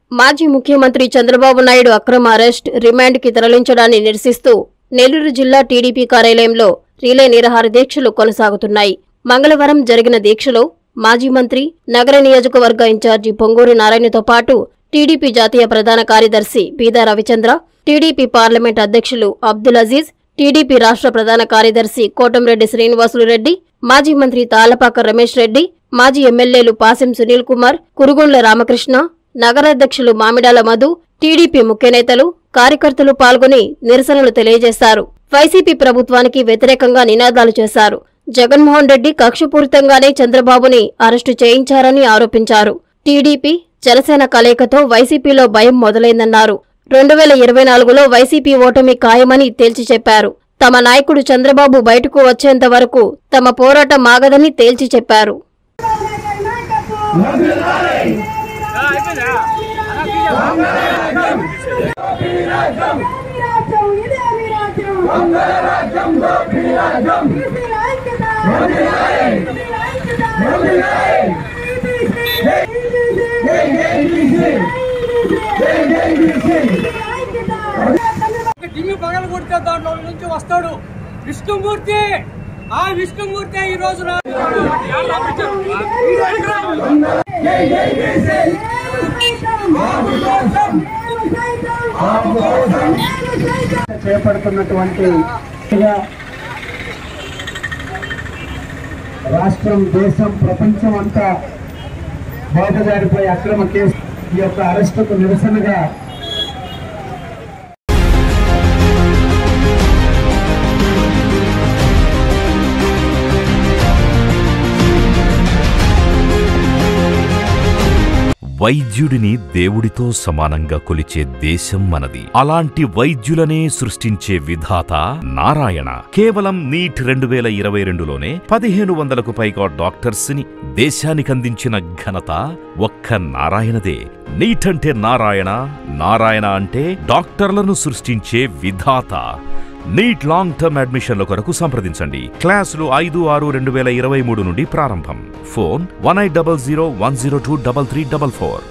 మాజీ ముఖ్యమంత్రి చంద్రబాబు నాయుడు అక్రమ అరెస్ట్ రిమాండ్కి తరలించడాన్ని నిరసిస్తూ నెల్లూరు జిల్లా టీడీపీ కార్యాలయంలో రీలే నిరాహార దీక్షలు కొనసాగుతున్నాయి మంగళవారం జరిగిన దీక్షలో మాజీ మంత్రి నగర నియోజకవర్గ ఇన్ఛార్జి పొంగూరు నారాయణతో పాటు టీడీపీ జాతీయ ప్రధాన కార్యదర్శి బీదా రవిచంద్ర టీడీపీ పార్లమెంట్ అధ్యక్షులు అబ్దుల్ అజీజ్ టీడీపీ రాష్ట్ర ప్రధాన కార్యదర్శి కోటంరెడ్డి శ్రీనివాసులు రెడ్డి మాజీ మంత్రి తాళ్లపాక రమేష్ రెడ్డి మాజీ ఎమ్మెల్యేలు పాసెం సునీల్ కుమార్ కురుగొండ్ల రామకృష్ణ నగరాధ్యక్షులు మామిడాల మధు టీడీపీ ముఖ్య నేతలు కార్యకర్తలు పాల్గొని నిరసనలు తెలియజేశారు వైసీపీ ప్రభుత్వానికి వ్యతిరేకంగా నినాదాలు చేశారు జగన్మోహన్ రెడ్డి కక్షపూరితంగానే చంద్రబాబుని అరెస్టు చేయించారని ఆరోపించారు టీడీపీ జనసేన కలయికతో వైసీపీలో భయం మొదలైందన్నారు రెండు వేల ఇరవై నాలుగులో వైసీపీ ఓటమి ఖాయమని తేల్చి చెప్పారు తమ నాయకుడు చంద్రబాబు బయటకు వచ్చేంత వరకు తమ పోరాటం ఆగదని తేల్చి చెప్పారు దిమ్మి పగల కొడితే దాంట్లో నుంచి వస్తాడు విష్ణుమూర్తి ఆ విష్ణుమూర్తి ఈ రోజు నా- చేపడుతున్నటువంటి రాష్ట్రం దేశం ప్రపంచం అంతా బాబు గారిపై అక్రమ కేసు ఈ యొక్క అరెస్టుకు నిరసనగా వైద్యుడిని దేవుడితో సమానంగా కొలిచే దేశం మనది అలాంటి వైద్యులనే సృష్టించే విధాత నారాయణ కేవలం నీట్ రెండు వేల ఇరవై రెండులోనే పదిహేను వందలకు పైగా డాక్టర్స్ ని దేశానికి అందించిన ఘనత ఒక్క నారాయణదే నీట్ అంటే నారాయణ నారాయణ అంటే డాక్టర్లను సృష్టించే విధాత నీట్ లాంగ్ టర్మ్ అడ్మిషన్ల కొరకు సంప్రదించండి క్లాసులు ఐదు ఆరు రెండు వేల ఇరవై మూడు నుండి ప్రారంభం phone one eight double zero one zero two double three double four